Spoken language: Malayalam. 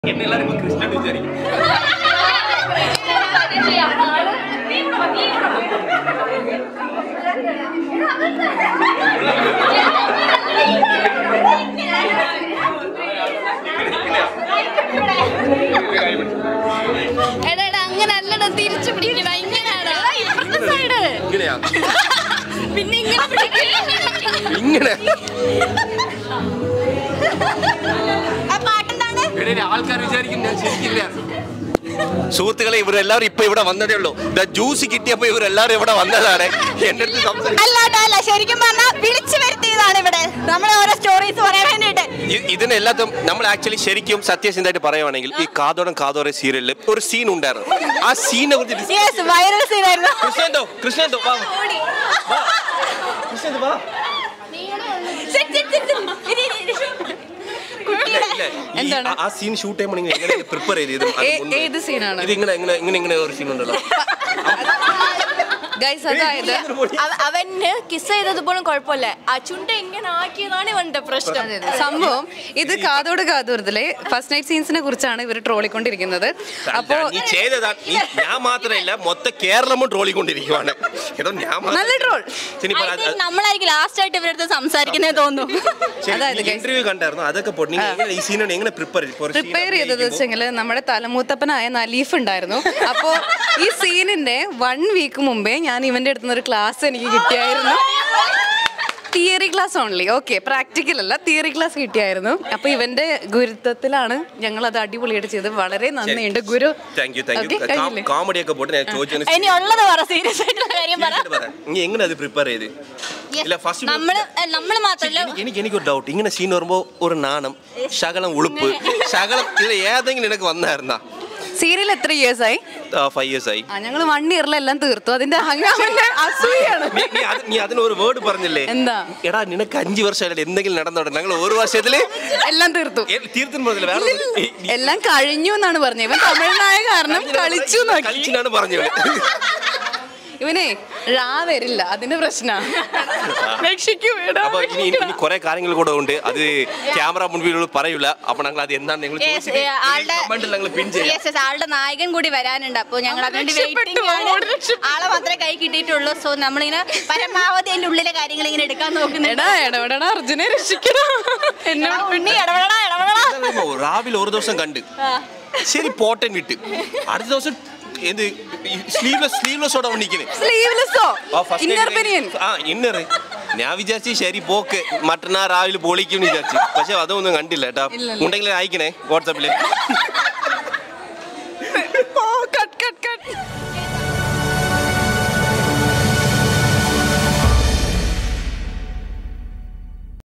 എന്നെ എല്ലാരും ഇപ്പൊ കൃഷ്ണൻ വിചാരിക്കും എടാ എടാ അങ്ങനെ അല്ലടാ തിരിച്ചു പിടിക്കണ ഇങ്ങനെയാടാ ഇപ്പുറത്തെ സൈഡ് ഇങ്ങനെയാ പിന്നെ ഇങ്ങനെ പിടിക്കണം. ഇങ്ങനെ ആ പാട്ടെന്താണ് ഇവിടെ ആൾക്കാർ വിചാരിക്കും ഞാൻ ശരിക്കില്ല സുഹൃത്തുക്കളെ ഇവരെല്ലാവരും ഇപ്പൊ ഇവിടെ വന്നതേ ഉള്ളൂ ദ ജ്യൂസ് കിട്ടിയപ്പോ ഇവരെല്ലാവരും ഇവിടെ വന്നതാണ് എന്റെ അടുത്ത് സംസാരിക്കും അല്ലാട്ടോ അല്ല ശരിക്കും പറഞ്ഞാൽ വിളിച്ചു വരുത്തിയതാണ് ഇവിടെ നമ്മളെ ഓരോ സ്റ്റോറീസ് പറയാൻ വേണ്ടിയിട്ട് ഇതിനെല്ലാത്തും നമ്മൾ ആക്ച്വലി ശരിക്കും സത്യസന്ധമായിട്ട് പറയുവാണെങ്കിൽ ഈ കാതോടം കാതോറെ സീരിയലിൽ ഒരു സീൻ ഉണ്ടായിരുന്നു ആ സീനെ കുറിച്ച് dis- യെസ് വൈറൽ സീനായിരുന്നു കൃഷ്ണേന്തോ കൃഷ്ണേന്തോ വാ വാ. കൃഷ്ണേന്തോ വാ Sit, sit, sit, sit. ഇരി, ഇരി, ഇരി. കുട്ടിയുടെ ഇല്ല, ഈ എന്താണ്? ആ- ആ സീൻ ഷൂട്ട് ചെയ്യുമ്പോൾ നിങ്ങൾ എങ്ങനെ പ്രിപ്പയർ ചെയ്ത് ഏ- ഏത് സീനാണ് ഇത് ഇങ്ങനെ ഇങ്ങനെ ഇങ്ങനെ ഇങ്ങനെ ഒരു സീൻ ഉണ്ടല്ലോ ഗൈസ് അതായത് അവ- അവന് കിസ് ചെയ്തത് പോലും കുഴപ്പമില്ല ആ ചുണ്ട എങ്ങനെ ആക്കിയതാണ് ഇവന്റെ പ്രശ്നം അതെ, അതെ. സംഭവം ഇത് കാതോട് കാതൂരത്തിലെ ഫസ്റ്റ് നൈറ്റ് സീൻസിനെ കുറിച്ചാണ് ഇവർ ട്രോളിക്കൊണ്ടിരിക്കുന്നത് അപ്പോ നീ ചെയ്തതാ നീ ഞാൻ മാത്രമല്ല മൊത്തം കേരളമും ട്രോളിക്കൊണ്ടിരിക്കുവാണ് എടോ ഞാൻ നല്ല troll. I think നമ്മളായിരിക്കും ലാസ്റ്റ് ആയിട്ട് ഇവരുടെ അടുത്ത് സംസാരിക്കുന്നേ തോന്നുന്നു അതായത് guys. ഇന്റർവ്യൂ കണ്ടായിരുന്നു അതൊക്കെ പോട്ടെ നിങ്ങൾ എങ്ങനെ ഈ സീനോട് എങ്ങനെ പ്രിപ്പയർ പ്രിപ്പയർ ചെയ്തത് വെച്ചെങ്കിൽ നമ്മുടെ തലമൂത്തപ്പനായ നലീഫ് ഉണ്ടായിരുന്നു അപ്പോൾ ഈ സീനിന്റെ വൺ വീക്ക് മുമ്പേ ഞാൻ ഇവന്റെ അടുത്ത് നിന്ന് ഒരു ക്ലാസ് എനിക്ക് കിട്ടിയായിരുന്നു theory class only okay practical അല്ല തിയറി ക്ലാസ് കിട്ടിയായിരുന്നു അപ്പൊ ഇവന്റെ ഗുരുത്വത്തിലാണ് ഞങ്ങൾ അത് അടിപൊളിയായിട്ട് ചെയ്തത് വളരെ നന്ദിയുണ്ട് ഗുരു thank you thank Okay, you കഴിഞ്ഞില്ലേ? കോമഡി ഒക്കെ പോട്ടെ ഞാൻ ചോദിച്ചതിന് ഇനി ഉള്ളത് പറ സീരിയസ് ആയിട്ടുള്ള കാര്യം പറ serious ആയിട്ട് പറ. നീ എങ്ങനെ അത് പ്രിപ്പയർ ചെയ്ത് ഇല്ല ഫസ്റ്റ് നമ്മള് എ, നമ്മള് മാത്രല്ല എനിക്ക് എനിക്ക് എനിക്കൊരു ഡൗട്ട് ഇങ്ങനെ സീൻ വരുമ്പോ ഒരു നാണം ശകലം ഉളുപ്പ് ശകലം ഇത് ഏതെങ്കിലും നിനക്ക് വന്നായിരുന്നാ സീരിയൽ എത്ര ഇയേഴ്സ് ആയി ഫൈവ് ഇയേഴ്സ് ആയി ആ ഞങ്ങൾ വൺ ഇയറിലെല്ലാം തീർത്തു അതിന്റെ ഹംഗാമിന്റെ അസൂയാണ് നീ- നീ അത് നീ അതിന് ഒരു വേർഡ് പറഞ്ഞില്ലേ എന്താ? എടാ നിനക്ക് അഞ്ചു വർഷമായിട്ട് എന്തെങ്കിലും നടന്നോട്ടെ ഞങ്ങൾ ഒരു വർഷത്തില് എല്ലാം തീർത്തു തീർത്തും പറഞ്ഞില്ല വേറെ ഒന്നും- ഈ- ഈ- എല്ലാം കഴിഞ്ഞു എന്നാണ് പറഞ്ഞത് ഇവൻ തമിഴ്നായ കാരണം കളിച്ചു നോക്കി കളിച്ചിനാണ് പറഞ്ഞത് ഇവനെ റാ വരില്ല അതിന്റെ പ്രശ്ന രക്ഷിക്കൂ എടാ, അപ്പൊ ഇനി ഇനി- ഇനി കുറെ കാര്യങ്ങൾ കൂടെ ഉണ്ട് അത് ക്യാമറ മുൻപിൽ പറയൂല അപ്പൊ ഞങ്ങൾ അത് എന്താണ് നിങ്ങൾ Yes, ഏ, ആളുടെ ഞങ്ങൾ പിൻ ചെയ്യാം Yes, yes, ആളുടെ നായകൻ കൂടി വരാനുണ്ട് അപ്പൊ ഞങ്ങൾ അതിനുവേണ്ടി രക്ഷപ്പെട്ടു, വെയിറ്റിംഗ് ആണ് അങ്ങോട്ട് രക്ഷപ്പെട്ടു. ആളെ മാത്രമേ കൈ കിട്ടിയിട്ടുള്ളൂ സോ നമ്മളിങ്ങനെ പരമാവധി അതിന്റെ ഉള്ളിലെ കാര്യങ്ങൾ ഇങ്ങനെ എടുക്കാൻ നോക്കുന്നുണ്ട് എടാ എടപെടടാ അർജുനെ രക്ഷിക്കണം എന്നോട് എടാ, ഉണ്ണി ഇടപെടടാ ഇടപെടടാ അറിയുമോ, രാവിലെ ഒരു ദിവസം കണ്ട് ശരി പോട്ടൻ വിട്ട് അടുത്ത ദിവസം എന്ത് സ്ലീവ്ലെസ് സ്ലീവ്ലെസ്സോടെ നിൽക്കുന്നത് സ്ലീവ്ലെസ്സോ ഇന്നർ ബനിയൻ ആ ഇന്നർ ഞാൻ വിചാരിച്ചു ശരി പോക്ക് മറ്റന്നാ രാവിലെ പൊളിക്കും വിചാരിച്ചു പക്ഷെ അതൊന്നും കണ്ടില്ല കേട്ടാ ഇല്ലല്ല. ഉണ്ടെങ്കിൽ അയക്കണേ വാട്സാപ്പില് ഓ കട്ട് കട്ട് കട്ട്